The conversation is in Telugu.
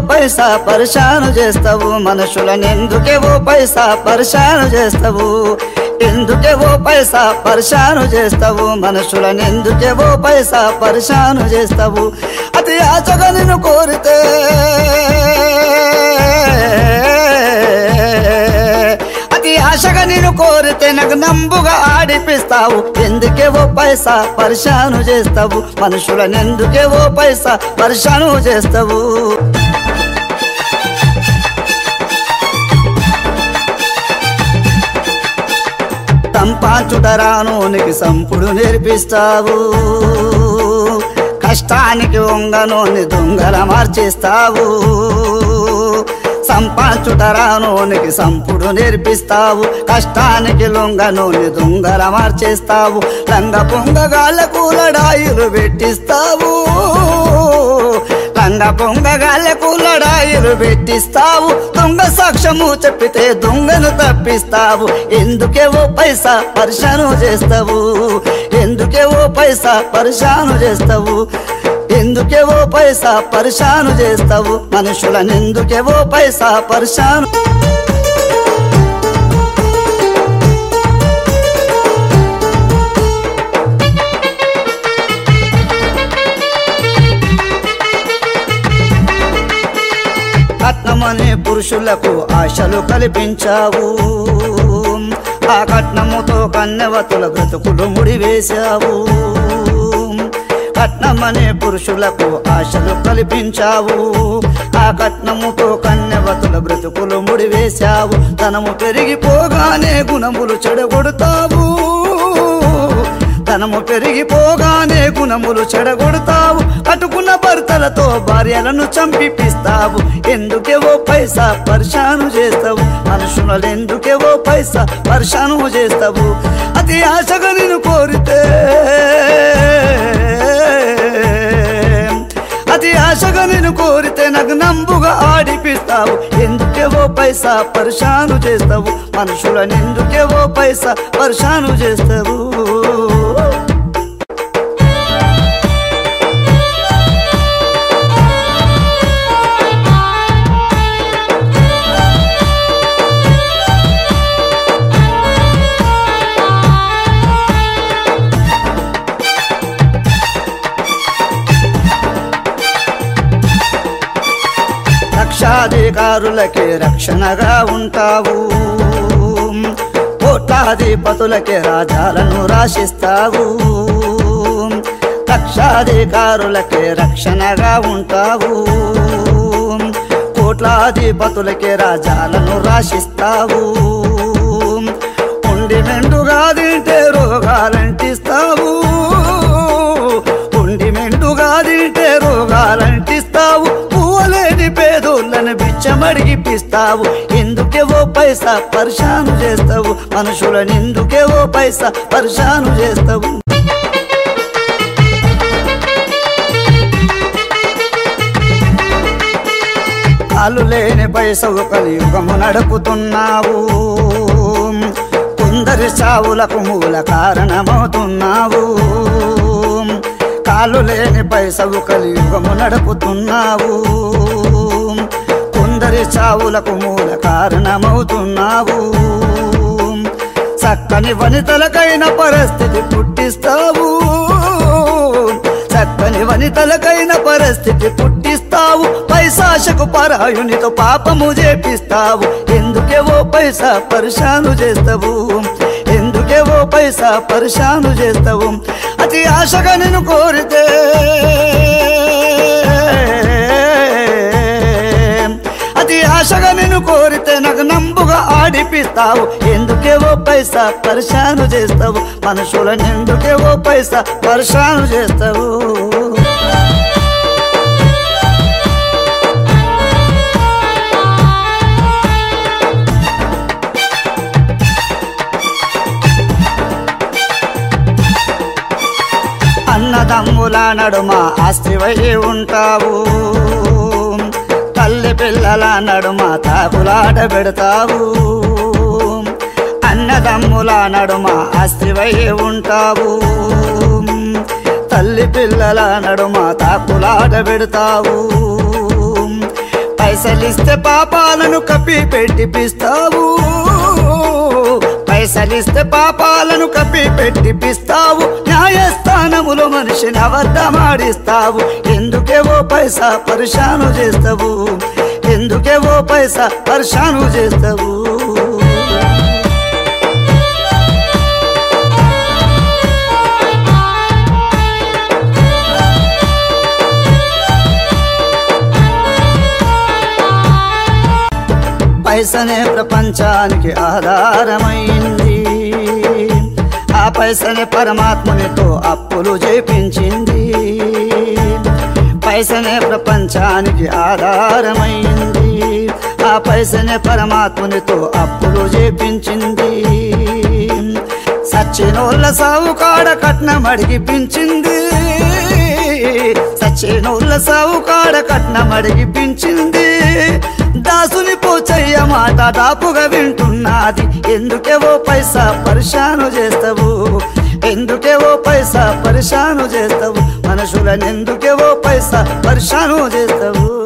పైసా పరిశాను చేస్తావు మనుషులను ఎందుకే ఓ పైసా పరిశాను చేస్తావు ఎందుకే ఓ పైసా పరిశాను చేస్తావు మనుషులను ఎందుకే ఓ పైసా పరిశాను చేస్తావు అతి ఆశగా నిన్ను కోరితే అతి ఆశగా నేను కోరితే నాకు నంబుగా ఆడిపిస్తావు ఎందుకే ఓ పైసా పరిశాను చేస్తావు మనుషులను ఎందుకే ఓ పైసా పరిశాను చేస్తావు సంపాంచుటరానోనికి సంపుడు నేర్పిస్తావు కష్టానికి వంగనోని దొంగల మార్చేస్తావు సంపాంచుటరానోనికి సంపుడు నేర్పిస్తావు కష్టానికి లొంగనోని దొంగల మార్చేస్తావు రంగ పొంగగాళ్ళకు లడాయిలు పెట్టిస్తావు రంగ పొంగగాళ్ళకు లడాయిలు పెట్టిస్తావు దొంగ సాక్ష్యము చెప్పితే దొంగను తప్పిస్తావు ఎందుకే ఓ పైసా పరిశాను చేస్తావు ఎందుకే ఓ పైసా పరిశాను చేస్తావు ఎందుకే ఓ పైసా పరిశాను చేస్తావు మనుషులను ఎందుకే ఓ పైసా పరిశాను కట్నమనే పురుషులకు ఆశలు కల్పించావు ఆ కట్నముతో కన్నెవతుల బ్రతుకులు ముడివేశావు కట్నమనే పురుషులకు ఆశలు కల్పించావు ఆ కట్నముతో కన్నెవతుల బ్రతుకులు ముడివేశావు ధనము పెరిగిపోగానే గుణములు చెడగొడతావు ధనము పెరిగిపోగానే గుణములు చెడగొడతావు కట్టుకున్న భర్తలతో భార్యలను చంపిపిస్తావు ఎందుకే ఓ పైసా పరిశాను చేస్తావు మనుషులను ఎందుకే ఓ పైసా పరిశాను చేస్తావు అతి ఆశగా నేను కోరితే అతి ఆశగా నేను కోరితే నాకు నంబుగా ఆడిపిస్తావు ఎందుకే ఓ పైసా పరిశాను చేస్తావు మనుషులను ఎందుకే ఓ పైసా పరిశాను చేస్తావు లక్షాధికారులకే రక్షణగా ఉంటావు కోట్లాధిపతులకే రాజాలను రాశిస్తావు లక్షాధికారులకే రక్షణగా ఉంటావు కోట్లాధిపతులకే రాజాలను రాశిస్తావు ఉండి మెండుగా తింటే రోగాలంటిస్తావు ఉండి మెండుగా తింటే రోగాలంటిస్తావు పూవలేని పేదోళ్ళను బిచ్చమడిగిపిస్తావు ఎందుకే ఓ పైసా పరిశాను చేస్తావు మనుషులను ఎందుకే ఓ పైసా పరిశాను చేస్తావు కాలు లేని పైసవు కలియుగము నడుపుతున్నావు కొందరి చావులకు మూల కారణమవుతున్నావు కాలు లేని పైసవు కలియుగము నడుపుతున్నావు కొందరి చావులకు మూల కారణమవుతున్నావు చక్కని వనితలకైన పరిస్థితి పుట్టిస్తావు చక్కని వనితలకైన పరిస్థితి పుట్టిస్తావు పైశాశకు పరాయునితో పాపము చేపిస్తావు ఎందుకే ఓ పైసా పరిశాను చేస్తావు ఎందుకే ఓ పైసా పరిశాను చేస్తావు అతి ఆశగా నేను కోరితే అతి ఆశగా నేను కోరితే నాకు నంబుగా ఆడిపిస్తావు ఎందుకే ఓ పైసా పరిశాను చేస్తావు మనుషులను ఎందుకే ఓ పైసా పరిశాను చేస్తావు అన్నదమ్ముల నడుమ ఆస్తివై ఉంటావు తల్లి పిల్లల నడుమ తాకులాట పెడతావు అన్నదమ్ముల నడుమ ఆస్తివై ఉంటావు తల్లి పిల్లల నడుమ తాకులాట పెడతావు పైసలిస్తే పాపాలను కప్పి పెట్టిపిస్తావు పైసలిస్తే పాపాలను కప్పి పెట్టిపిస్తావు న్యాయస్థానములో మనిషిని అబద్ధమాడిస్తావు ఎందుకేవో పైసా పరిశాను చేస్తావు ఎందుకేవో పైసా పరిశాను చేస్తావు పైసనే ప్రపంచానికి ఆధారమైంది ఆ పైసనే పరమాత్మునితో అప్పులు చేపించింది పైసనే ప్రపంచానికి ఆధారమైంది ఆ పైసనే పరమాత్మునితో అప్పులు చేపించింది సచ్చినోళ్ళ సావుకాడ కట్నం అడిగిపించింది సచ్చినోళ్ళ సావుకాడ కట్నం అడిగిపించింది దాసుని పోచయ్య మాట దాపుగా వింటున్నది ఎందుకేవో పైసా పరిశాను చేస్తావు ఎందుకేవో పైసా పరిశాను చేస్తావు మనుషులను ఎందుకేవో పైసా పరిశాను చేస్తావు